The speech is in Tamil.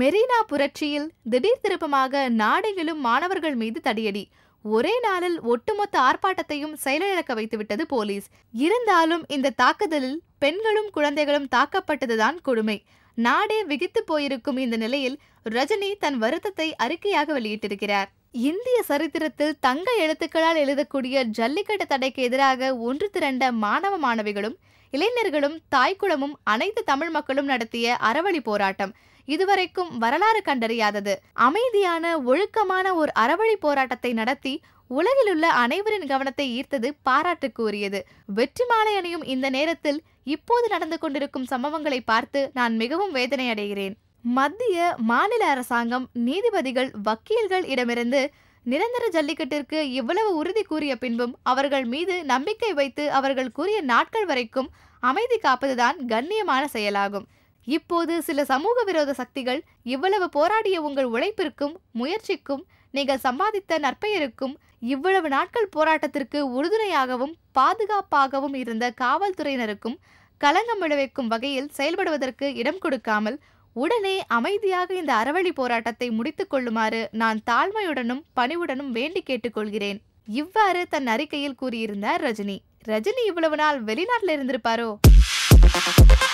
மெரினா புரட்சியில் திடீர் திருப்பமாக நாடெங்கிலும் மாணவர்கள் மீது தடியடி ஒரே நாளில் ஒட்டுமொத்த ஆர்ப்பாட்டத்தையும் செயலிழக்க வைத்துவிட்டது போலீஸ் இருந்தாலும் இந்த தாக்குதலில் பெண்களும் குழந்தைகளும் தாக்கப்பட்டதுதான் கொடுமை நாடே விகித்து போயிருக்கும் இந்த நிலையில் ரஜினி தன் வருத்தத்தை அறிக்கையாக வெளியிட்டிருக்கிறார் இந்திய சரித்திரத்தில் தங்க எழுத்துக்களால் எழுதக்கூடிய ஜல்லிக்கட்டு தடைக்கு எதிராக ஒன்று திரண்ட மாணவ மாணவிகளும் இளைஞர்களும் தாய்க்குளமும் அனைத்து தமிழ் மக்களும் நடத்திய அறவழி போராட்டம் இதுவரைக்கும் வரலாறு கண்டறியாதது அமைதியான ஒழுக்கமான ஒரு அறவழி போராட்டத்தை நடத்தி உலகிலுள்ள அனைவரின் கவனத்தை ஈர்த்தது பாராட்டுக்குரியது வெற்றி மாலை அணியும் இந்த நேரத்தில் இப்போது நடந்து கொண்டிருக்கும் சம்பவங்களை பார்த்து நான் மிகவும் வேதனை அடைகிறேன் மத்திய மாநில அரசாங்கம் நீதிபதிகள் வக்கீல்கள் இடமிருந்து நிரந்தர ஜல்லிக்கட்டிற்கு இவ்வளவு உறுதி கூறிய பின்பும் அவர்கள் மீது நம்பிக்கை வைத்து அவர்கள் கூறிய நாட்கள் வரைக்கும் அமைதி காப்பதுதான் கண்ணியமான செயலாகும் இப்போது சில சமூக விரோத சக்திகள் இவ்வளவு போராடிய உங்கள் உழைப்பிற்கும் முயற்சிக்கும் நீங்கள் சம்பாதித்த நற்பெயருக்கும் இவ்வளவு நாட்கள் போராட்டத்திற்கு உறுதுணையாகவும் பாதுகாப்பாகவும் இருந்த காவல்துறையினருக்கும் களங்கம் விளைவிக்கும் வகையில் செயல்படுவதற்கு இடம் கொடுக்காமல் உடனே அமைதியாக இந்த அறவழி போராட்டத்தை முடித்துக் கொள்ளுமாறு நான் தாழ்மையுடனும் பணிவுடனும் வேண்டி கேட்டுக்கொள்கிறேன் இவ்வாறு தன் அறிக்கையில் கூறியிருந்தார் ரஜினி ரஜினி இவ்வளவு நாள் வெளிநாட்டில் இருந்திருப்பாரோ